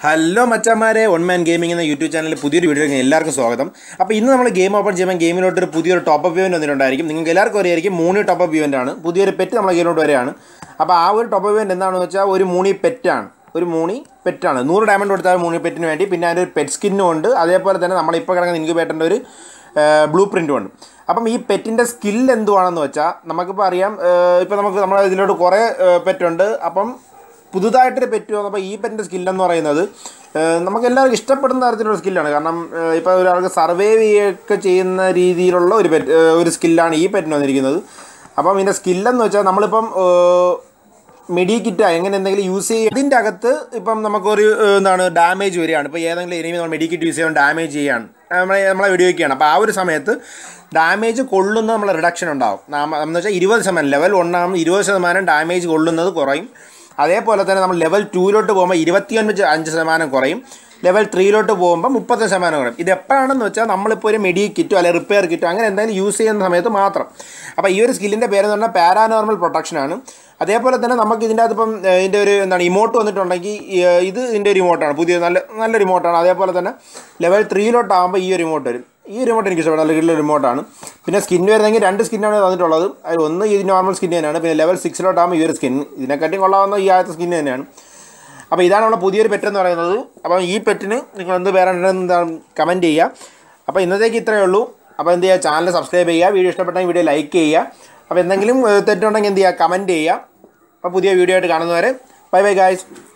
hello മച്ചന്മാരെ one man gaming എന്ന YouTube ചാനലിൽ പുതിയൊരു വീഡിയോയിലേക്ക് എല്ലാവർക്കും സ്വാഗതം അപ്പോൾ ഇന്ന് നമ്മൾ ഗെയിം ഓപ്പൺ ചെയ്യുമ്പോൾ ഗെയിമിലോട്ട് ഒരു പുതിയൊരു ടോപ്പ് അപ്പ് ഇവൻറ്റ് വന്നിട്ടുണ്ടായിരിക്കും നിങ്ങൾക്ക് എല്ലാവർക്കും അറിയായിരിക്കും മൂന്ന് ടോപ്പ് അപ്പ് ഇവൻ്റ് ആണ് പുതിയൊരു പെറ്റ് നമ്മുടെ ഗെയിമിലോട്ട് വരെയാണ് അപ്പോൾ ആ ഒരു ടോപ്പ് ഇവൻറ്റ് എന്താണെന്ന് വെച്ചാൽ ഒരു മൂണി പെറ്റാണ് ഒരു മൂണി പെറ്റാണ് നൂറ് ഡയമണ്ട് കൊടുത്താൽ മൂണി പെറ്റിന് വേണ്ടി പിന്നെ അതിൻ്റെ ഒരു പെറ്റ് സ്കിന്നും ഉണ്ട് അതേപോലെ തന്നെ നമ്മളിപ്പോൾ കിടക്കുന്ന ഇൻക്യുബേറ്ററിൻ്റെ ഒരു ബ്ലൂ പ്രിൻറ്റും ഉണ്ട് അപ്പം ഈ പെറ്റിൻ്റെ സ്കിൽ എന്തുവാണെന്ന് വെച്ചാൽ നമുക്കിപ്പോൾ അറിയാം ഇപ്പോൾ നമുക്ക് നമ്മുടെ ഇതിലോട്ട് കുറേ പെറ്റുണ്ട് അപ്പം പുതുതായിട്ടൊരു പെറ്റ് വന്നപ്പോൾ ഈ പെറ്റിൻ്റെ സ്കില്ലെന്ന് പറയുന്നത് ഏഹ് നമുക്ക് എല്ലാവർക്കും ഇഷ്ടപ്പെടുന്ന തരത്തിലുള്ള സ്കില്ലാണ് കാരണം ഏഹ് ഇപ്പോൾ ഒരാൾക്ക് സർവൈവ് ചെയ്യുകയൊക്കെ ചെയ്യുന്ന രീതിയിലുള്ള ഒരു പെറ്റ് ഏഹ് ഒരു സ്കില്ലാണ് ഈ പെറ്റിന് വന്നിരിക്കുന്നത് അപ്പം ഇതിൻ്റെ സ്കില്ലെന്ന് വെച്ചാൽ നമ്മളിപ്പം മെഡി കിറ്റ് എങ്ങനെ എന്തെങ്കിലും യൂസ് ചെയ്യുക ഇതിൻ്റെ അകത്ത് ഇപ്പം നമുക്കൊരു ഏഹ് എന്താണ് ഡാമേജ് വരികയാണ് ഇപ്പോൾ ഏതെങ്കിലും എനിമി നമ്മൾ മെഡി കിറ്റ് യൂസ് ചെയ്യാൻ ഡാമേജ് ചെയ്യാണ് നമ്മളെ നമ്മളെ വെടിവെക്കുകയാണ് അപ്പോൾ ആ ഒരു സമയത്ത് ഡാമേജ് കൊള്ളുന്ന നമ്മളെ റിഡക്ഷൻ ഉണ്ടാവും നാമ എന്ന് വെച്ചാൽ ഇരുപത് ശതമാനം ലെവൽ ഒന്നാകുമ്പോൾ ഇരുപത് ശതമാനം ഡാമേജ് കൊള്ളുന്നത് കുറയും അതേപോലെ തന്നെ നമ്മൾ ലെവൽ ടൂയിലോട്ട് പോകുമ്പോൾ ഇരുപത്തിയൊൻപത് അഞ്ച് ശതമാനം കുറയും ലെവൽ ത്രീയിലോട്ട് പോകുമ്പോൾ മുപ്പത്തഞ്ച് ശതമാനം കുറയും ഇത് എപ്പോഴാണെന്ന് വെച്ചാൽ നമ്മളിപ്പോൾ ഒരു മെഡി കിറ്റോ അല്ലെങ്കിൽ റിപ്പയർ കിറ്റോ അങ്ങനെ എന്തെങ്കിലും യൂസ് ചെയ്യുന്ന സമയത്ത് മാത്രം അപ്പോൾ ഈ ഒരു സ്കില്ലിൻ്റെ പേരെന്ന് പറഞ്ഞാൽ പാരാനോർമൽ പ്രൊട്ടക്ഷനാണ് അതേപോലെ തന്നെ നമുക്ക് ഇതിൻ്റെ അകത്ത് ഇപ്പം ഏഹ്, ഇതിൻ്റെ ഒരു എന്താണ് ഇമോട്ട് വന്നിട്ടുണ്ടെങ്കിൽ ഈ, ഏഹ്, ഇത് ഇതിൻ്റെ ഒരു ഇമോട്ടാണ് പുതിയ നല്ല നല്ല റിമോട്ടാണ് അതേപോലെ തന്നെ ലെവൽ ത്രീയിലോട്ടാകുമ്പോൾ ഈ ഒരു ഇമോട്ട് വരും ഈ റിമോട്ട് എനിക്ക് ഇഷ്ടപ്പെടും നല്ല കിട്ടുന്ന റിമോട്ടാണ് പിന്നെ സ്കിൻ വരുന്നെങ്കിൽ രണ്ട് സ്കിന്നാണ് തന്നിട്ടുള്ളത് അതിൽ ഒന്ന് ഈ നോർമൽ സ്കിൻ തന്നെയാണ് പിന്നെ ലെവൽ സിക്സിലോട്ടാകുമ്പോൾ ഈ ഒരു സ്കിൻ ഇതിനെക്കാട്ടി കൊള്ളാവുന്ന ഈ ആദ്യത്തെ സ്കിൻ തന്നെയാണ് അപ്പോൾ ഇതാണ് നമ്മുടെ പുതിയൊരു പെറ്റ് എന്ന് പറയുന്നത് അപ്പോൾ ഈ പെറ്റിന് നിങ്ങൾ എന്ത് പേര് എന്താണ് കമൻറ്റ് ചെയ്യുക അപ്പോൾ ഇന്നത്തേക്ക് ഇത്രയേ ഉള്ളൂ അപ്പോൾ എന്ത് ചെയ്യുക ചാനൽ സബ്സ്ക്രൈബ് ചെയ്യുക വീഡിയോ ഇഷ്ടപ്പെട്ടെങ്കിൽ വീഡിയോ ലൈക്ക് ചെയ്യുക അപ്പോൾ എന്തെങ്കിലും ഏഹ്, തെറ്റുണ്ടെങ്കിൽ എന്ത് ചെയ്യുക കമൻറ്റ് ചെയ്യുക അപ്പോൾ പുതിയ വീഡിയോ ആയിട്ട് കാണുന്നവരെ ബൈ ബൈ ഗായ്സ്